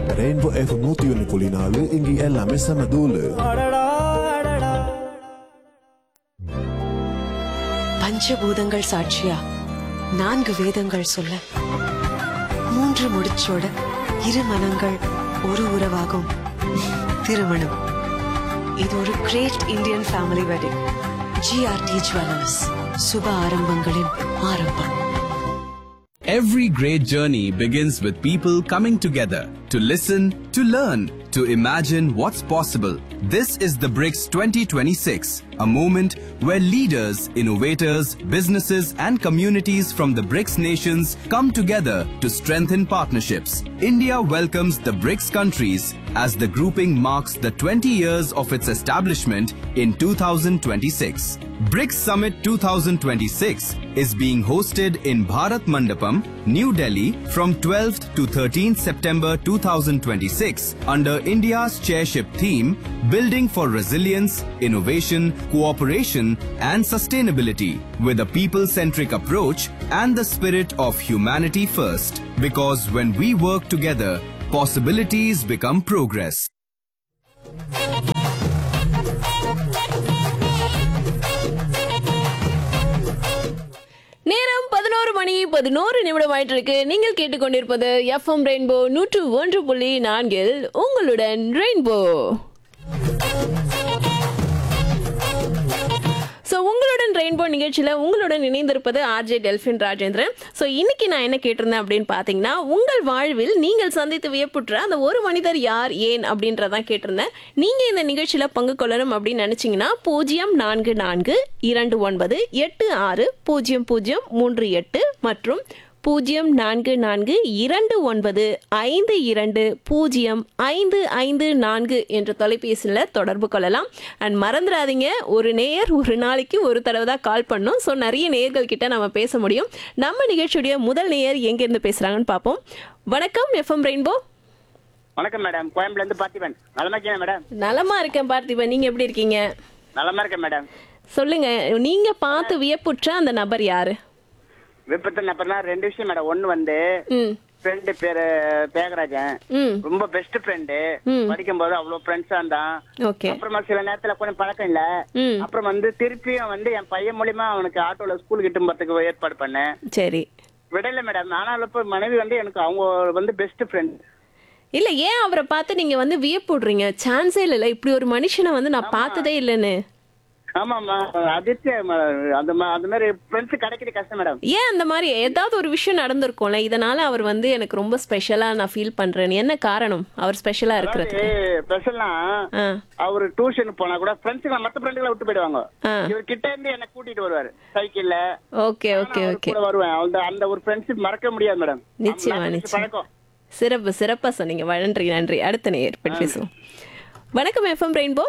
Rainbow F நூத்தி ஒன்னு புள்ளி நாலு இங்க எல்லாமே செம தூளு பஞ்சபூதங்கள் சாட்சியா நான்கு வேதங்கள் சொல்ல மூன்று முடிச்சோட இரு மனங்கள் ஒரு உறவாகும் திருமணம் இது ஒரு great Indian family wedding GRT jewellers சுப ஆரம்பங்களின் ஆரம்பம் Every great journey begins with people coming together to listen, to learn, to imagine what's possible. This is the BRICS 2026, a moment where leaders, innovators, businesses, and communities from the BRICS nations come together to strengthen partnerships. India welcomes the BRICS countries as the grouping marks the 20 years of its establishment in 2026. BRICS Summit 2026 is being hosted in Bharat Mandapam, New Delhi from 12th to 13th September 2026 under India's chairship theme Building for Resilience, Innovation, Cooperation and Sustainability with a people-centric approach and the spirit of humanity first. Because when we work together, possibilities become progress. நேரம் பதினோரு மணி பதினோரு நிமிடம் ஆயிட்டு இருக்கு நீங்கள் கேட்டுக்கொண்டிருப்பது FM rainbow நூற்று ஒன்று புள்ளி நான்கில் உங்களுடன் ரெயின்போ ஸோ உங்களுடன் ரெயின்போ நிகழ்ச்சியில் உங்களுடன் இணைந்திருப்பது ஆர்ஜே டெல்ஃபின் ராஜேந்திரன் ஸோ இன்னைக்கு நான் என்ன கேட்டிருந்தேன் அப்படின்னு பார்த்தீங்கன்னா உங்கள் வாழ்வில் நீங்கள் சந்தித்து வியப்புற்ற அந்த ஒரு மனிதர் யார் ஏன் அப்படின்றதான் கேட்டிருந்தேன் நீங்கள் இந்த நிகழ்ச்சியில் பங்கு கொள்ளணும் அப்படின்னு நினச்சிங்கன்னா பூஜ்ஜியம் நான்கு நான்கு இரண்டு ஒன்பது எட்டு ஆறு பூஜ்ஜியம் பூஜ்ஜியம் மூன்று எட்டு மற்றும் பூஜ்ஜியம் நான்கு நான்கு இரண்டு ஒன்பது ஐந்து இரண்டு பூஜ்ஜியம் ஐந்து ஐந்து நான்கு என்ற தொலைபேசியில் தொடர்பு கொள்ளலாம் அண்ட் மறந்துடாதீங்க ஒரு நேயர் ஒரு நாளைக்கு ஒரு தடவை தான் கால் பண்ணோம் ஸோ நிறைய நேயர்கள் கிட்ட நம்ம பேச முடியும் நம்ம நிகழ்ச்சியுடைய முதல் நேயர் எங்கேருந்து பேசுகிறாங்கன்னு பார்ப்போம் வணக்கம் எஃப்எம் ரெயின்போ வணக்கம் மேடம் கோயம்புல இருந்து பார்த்திபன் நலமா இருக்கீங்க மேடம் நலமா இருக்கேன் பார்த்திபன் நீங்க எப்படி இருக்கீங்க நலமா இருக்கேன் மேடம் சொல்லுங்க நீங்க பார்த்து வியப்புற்ற அந்த நபர் யாரு விபத்து நபர்னா ரெண்டு விஷயம் மேடம் ஒன்னு வந்து ம் ஃப்ரெண்டு பேரு தியாகராஜன் ம் ரொம்ப பெஸ்ட் ஃப்ரெண்டு ம். படிக்கும்போது அவ்வளவு ஃப்ரெண்ட்ஸா இருந்தான் ஓகே அப்புறமா சில நேரத்துல கொஞ்சம் பழக்கம் இல்ல ம் அப்புறம் வந்து திருப்பியும் வந்து என் பையன் மூலியமா அவனுக்கு ஆட்டோல ஸ்கூலுக்கு இட்டு போறதுக்கு ஏற்பாடு பண்ணேன் சரி விடல மேடம் ஆனாலும் இப்ப மனைவி வந்து எனக்கு அவங்க வந்து பெஸ்ட் ஃப்ரெண்ட் இல்ல ஏன் அவரை பார்த்து நீங்க வந்து வியப்புடுறீங்க சான்ஸே இல்ல இப்படி ஒரு மனுஷனை வந்து நான் பார்த்ததே இல்லைன்னு ஆமாமா அதிர்ச்சியா அந்த மா- அந்த மாதிரி ஃப்ரெண்ட்ஸ் கிடைக்கிறது கஷ்டம் மேடம் ஏன் அந்த மாதிரி ஏதாவது ஒரு விஷயம் நடந்திருக்கும்ல இதனால அவர் வந்து எனக்கு ரொம்ப ஸ்பெஷலா நான் ஃபீல் பண்றேன் என்ன காரணம் அவர் ஸ்பெஷலா இருக்கிறது ஸ்பெஷல்னா ஆ அவரு டியூஷன் போனா கூட ஃப்ரெண்ட்ஸுங்க மத்த ஃப்ரெண்டுகளை விட்டு போயிடுவாங்க ஆ. இவர் கிட்ட இருந்து என்ன கூட்டிட்டு வருவாரு சைக்கிள்ல ஓகே ஓகே நானும் அவர் ஓகே கூட வருவேன் அந்த அந்த ஒரு ஃப்ரெண்ட்ஷிப் மறக்க முடியாது மேடம் நிச்சயமா நம்ம நிச்சயம் பழக்கம் சிறப்பு சிறப்பா சொன்னீங்க நன்றி நன்றி அடுத்த நேயர் பற்றி பேசுவோம் வணக்கம் எஃப்எம் ரெயின்போ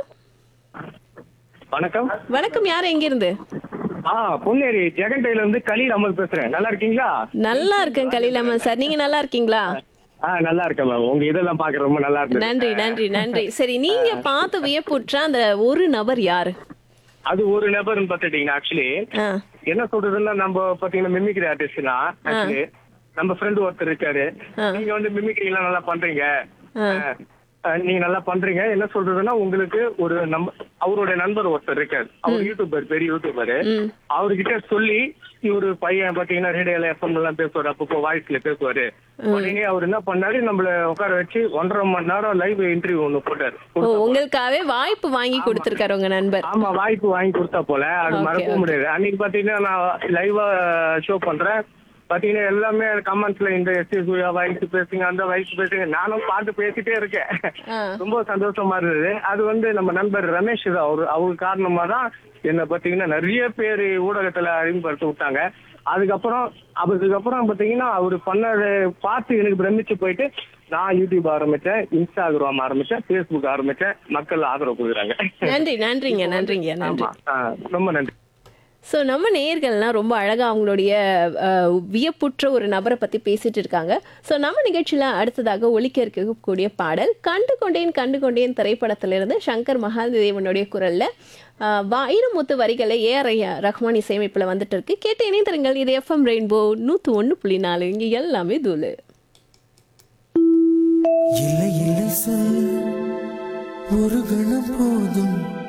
வணக்கம் வணக்கம் யார் எங்க இருந்து ஆ பொன்னேரி ஜெகன் டெய்ல இருந்து கலீல் அமல் பேசுறேன் நல்லா இருக்கீங்களா நல்லா இருக்கேன் கலீலம்மன் சார் நீங்க நல்லா இருக்கீங்களா ஆ நல்லா இருக்கேன் மேம் உங்க இதெல்லாம் பாக்க ரொம்ப நல்லா இருந்தது நன்றி நன்றி நன்றி சரி நீங்க பார்த்து வியப்புற்ற அந்த ஒரு நபர் யாரு அது ஒரு நபர்னு பாத்துட்டீங்கன்னா ஆக்சுவலி ஆ என்ன சொல்றதுன்னா நம்ம பாத்தீங்கன்னா மிமிக்ரி ஆர்டிஸ்ட்னா ஆக்சுவலி நம்ம ஃப்ரெண்டு ஒருத்தர் இருக்காரு ஆ. நீங்க வந்து மிமிக்ரி எல்லாம் நல்லா பண்றீங்க ஆ. ஆ, நீங்க நல்லா பண்றீங்க என்ன சொல்றதுன்னா உங்களுக்கு ஒரு நம்ம அவருடைய நண்பர் ஒருத்தர் இருக்காரு அவர் யூடியூபர் பெரிய யூடியூபர் ம். அவர்கிட்ட சொல்லி இவரு பையன் பாத்தீங்கன்னா ரேடியோல எஃப்எம் எல்லாம் பேசுவாரு அப்பப்போ வாய்ஸ்ல பேசுவாரு உடனே அவர் என்ன பண்ணாரு நம்மள உட்கார வச்சு ஒன்றரை மணி நேரம் லைவ் இன்டர்வியூ ஒண்ணு போட்டாரு ஓ உங்களுக்காகவே வாய்ப்பு வாங்கி கொடுத்திருக்காரு உங்க நண்பர் ஆமா வாய்ப்பு வாங்கி கொடுத்தா போல அது Okay, மறக்க okay. முடியாது அன்னைக்கு பாத்தீங்கன்னா நான் லைவா ஷோ பண்றேன் பாத்தீங்கன்னா எல்லாமே கமெண்ட்ஸ்ல இந்த எஸ் சூர்யா வயசு பேசுங்க அந்த வயசு பேசுங்க நானும் பாட்டு பேசிட்டே இருக்கேன் ஆ. ரொம்ப சந்தோஷமா இருந்தது அது வந்து நம்ம நண்பர் ரமேஷ் தான் அவரு அவரு காரணமா தான் என்ன பாத்தீங்கன்னா நிறைய பேர் ஊடகத்துல அறிமுகப்படுத்தி விட்டாங்க அதுக்கப்புறம் அதுக்கப்புறம் பாத்தீங்கன்னா அவரு பண்ணதை பார்த்து எனக்கு பிரமிச்சு போயிட்டு நான் யூடியூப் ஆரம்பிச்சேன் இன்ஸ்டாகிராம் ஆரம்பிச்சேன் ஃபேஸ்புக் ஆரம்பிச்சேன் மக்கள் ஆதரவு கொடுக்குறாங்க நன்றி நன்றிங்க நன்றிங்க நன்றி ஆமா ஆ, ரொம்ப நன்றி ஸோ நம்ம நேயர்கள்லாம் ரொம்ப அழகாக அவங்களுடைய அஹ், வியப்புற்ற ஒரு நபரை பற்றி பேசிட்டு இருக்காங்க ஸோ நம்ம நிகழ்ச்சியில் அடுத்ததாக ஒலிக்க இருக்கக்கூடிய பாடல் கண்டு கொண்டேன் கண்டு கொண்டேன் திரைப்படத்திலிருந்து சங்கர் மகாதேவனுடைய குரலில் வைரமுத்து வரிகளை ஏஆர் ரஹ்மான் இசையமைப்பில் வந்துட்டு இருக்கு கேட்டு இணைந்திருங்கள் இது எஃப்எம் ரெயின்போ நூற்று ஒன்று புள்ளி நாலு இங்கே எல்லாமே தூளு இல்லை சொல்ல ஒரு கணம் போதும்